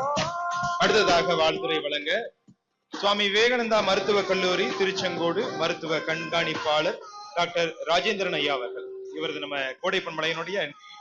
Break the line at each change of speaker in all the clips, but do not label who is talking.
அடுத்ததாக வாழ்த்துறை வழங்க சுவாமி விவேகானந்தா மருத்துவக் கல்லூரி திருச்செங்கோடு மருத்துவ கண்காணிப்பாளர் டாக்டர் ராஜேந்திரன் ஐயா அவர்கள் இவரது நம்ம கோடை பண்பலையினுடைய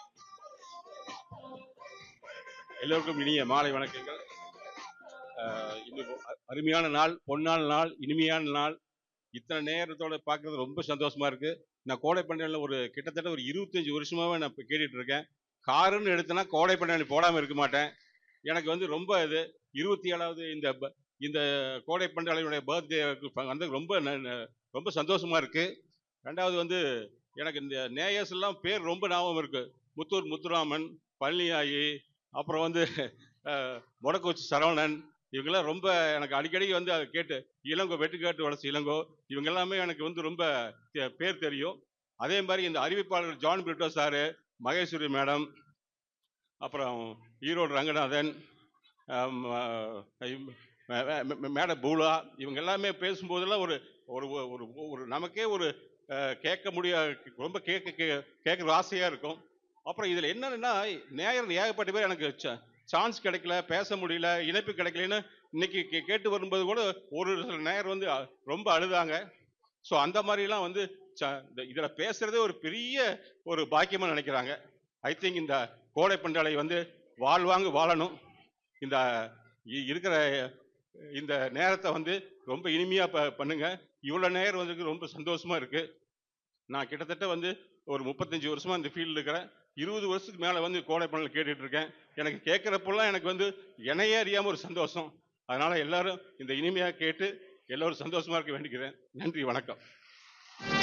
எல்லோருக்கும் இனிய மாலை வணக்கங்கள் அஹ் இன்னும் அ- அருமையான நாள் பொன்னான நாள் இனிமையான நாள் இத்தனை நேரத்தோட பார்க்கறது ரொம்ப சந்தோஷமா இருக்கு நான் கோடை பண்டிகையில் ஒரு கிட்டத்தட்ட ஒரு இருபத்தஞ்சு வருஷமாவே நான் இப்போ கேட்டுட்டு இருக்கேன் காருன்னு எடுத்தேன்னா கோடை பண்டிகை போடாமல் இருக்க மாட்டேன் எனக்கு வந்து ரொம்ப இது இருபத்தி ஏழாவது இந்த ப- இந்த கோடை பண்டிகையுடைய பர்த்டே வந்து ரொம்ப ந- ந- ரொம்ப சந்தோஷமா இருக்கு ரெண்டாவது வந்து எனக்கு இந்த நேயர்ஸ் எல்லாம் பேர் ரொம்ப ஞாபகம் இருக்கு முத்தூர் முத்துராமன் பழனியாயி அப்புறம் வந்து அஹ், மொடக்குச்சி சரவணன் இவங்கெல்லாம் ரொம்ப எனக்கு அடிக்கடி வந்து அதை கேட்டு இளங்கோ வெட்டுக்காட்டு வளர்ச்சி இளங்கோ இவங்க எல்லாமே எனக்கு வந்து ரொம்ப தெ- பேர் தெரியும் அதே மாதிரி இந்த அறிவிப்பாளர் John Brito Charu Maheswari madam அப்புறம் ஈரோடு ரங்கநாதன் ஆம், அஹ், இம்- மே- மே- மே- மேடம் பூலா இவங்க எல்லாமே பேசும்போதெல்லாம் ஒரு ஒரு ஒரு ஒரு நமக்கே ஒரு அஹ், கேட்க முடிய ரொம்ப கேட்க கே- கேட்கற ஆசையாக இருக்கும் அப்புறம் இதில் என்னன்னா நேயர் ஏகப்பட்ட பேர் எனக்கு சான்ஸ் கிடைக்கல பேச முடியல இணைப்பு கிடைக்கலன்னு இன்னைக்கு கே- கேட்டு வரும்போது கூட ஒரு சில நேயர் வந்து அ- ரொம்ப அழுதாங்க ஸோ அந்த மாதிரிலாம் வந்து ச- இந்த இதில் பேசுறதே ஒரு பெரிய ஒரு பாக்கியமாக நினைக்கிறாங்க ஐ திங்க் இந்த கோடை பண்டாளை வந்து வாழ்வாங்க வாழணும் இந்த இ- இருக்கிற இந்த நேரத்தை வந்து ரொம்ப இனிமையாக ப பண்ணுங்க இவ்வளோ நேரம் வந்து ரொம்ப சந்தோஷமா இருக்கு நான் கிட்டத்தட்ட வந்து ஒரு முப்பத்தஞ்சு வருஷமா இந்த ஃபீல்டில் இருக்கிறேன் இருபது வருஷத்துக்கு மேலே வந்து கோடை பண்ணல கேட்டுட்டு இருக்கேன் எனக்கு கேட்குறப்பெல்லாம் எனக்கு வந்து என்னையே அறியாமல் ஒரு சந்தோஷம் அதனால எல்லாரும் இந்த இனிமையாக கேட்டு எல்லோரும் சந்தோஷமா இருக்க வேண்டிக்கிறேன் நன்றி வணக்கம்